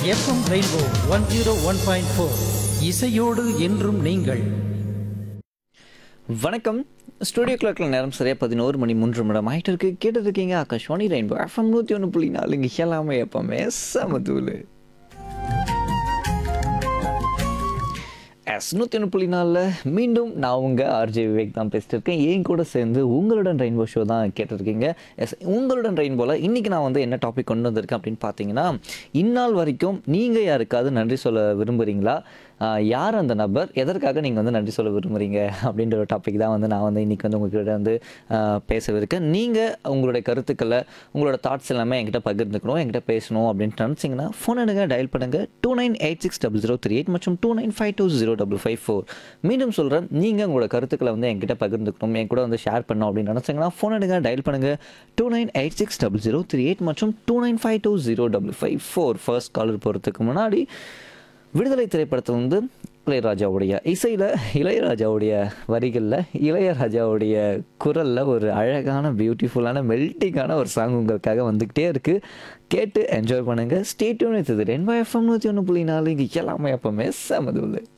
FM rainbow one zero one point four இசையோடு என்றும் நீங்கள் வணக்கம் ஸ்டுடியோ கிளாக்ல நேரம் சரியா பதினோரு மணி மூன்று நிமிடம் ஆகிட்டு இருக்கு கேட்டு இருக்கீங்க ஆகாஷ்வாணி ரெயின்போ எஃப்எம் நூற்றி ஒன்று புள்ளி நாலு இங்கே எல்லாமே எப்பவுமே சமதூள் எஸ் நூற்றி ஒன்று புள்ளி நாலில் மீண்டும் நான் உங்கள் ஆர்ஜே விவேக் தான் பேசிட்டு இருக்கேன் என் கூட சேர்ந்து உங்களுடன் ரெயின்போ ஷோ தான் கேட்டிருக்கீங்க எஸ் உங்களுடன் ரெயின்போவில் இன்றைக்கி நான் வந்து என்ன டாபிக் கொண்டு வந்திருக்கேன் அப்படின்னு பார்த்தீங்கன்னா இந்நாள் வரைக்கும் நீங்கள் யாருக்காவது நன்றி சொல்ல விரும்புகிறீங்களா ஆஹ் யார் அந்த நபர் எதற்காக நீங்கள் வந்து நன்றி சொல்ல விரும்புகிறீங்க அப்படின்ற ஒரு டாபிக் தான் வந்து நான் வந்து இன்றைக்கி வந்து உங்ககிட்ட வந்து ஆஹ் பேசவிருக்கேன் நீங்கள் உங்களுடைய கருத்துக்களை உங்களோட தாட்ஸ் எல்லாமே என்கிட்ட பகிர்ந்துக்கணும் என்கிட்ட பேசணும் அப்படின்ட்டு நினச்சிங்கன்னா ஃபோன் எடுங்க டயல் பண்ணுங்கள் two nine eight six double zero three eight மற்றும் two nine five two zero double five four மீண்டும் சொல்கிறேன் நீங்கள் உங்களோட கருத்துக்களை வந்து என்கிட்ட பகிர்ந்துக்கணும் என் கூட வந்து ஷேர் பண்ணணும் அப்படின்னு நினச்சிங்கன்னா ஃபோன் எடுங்க டயல் பண்ணுங்கள் two nine eight six double zero three eight மற்றும் two nine five two zero double five four first caller போகிறதுக்கு முன்னாடி விடுதலை திரைப்படத்தில் வந்து இளையராஜாவுடைய இசையில் இளையராஜாவுடைய வரிகளில் இளையராஜாவுடைய குரலில் ஒரு அழகான பியூட்டிஃபுல்லான மெல்ட்டிங்கான ஒரு சாங் உங்களுக்காக வந்துக்கிட்டே இருக்குது கேட்டு என்ஜாய் பண்ணுங்கள் ஸ்டேட்யூன் இது ரெண்டு எஃப்எம் நூற்றி ஒன்று புள்ளி நாலு இங்கே எல்லாமே எப்பவுமே சமதுள்ளு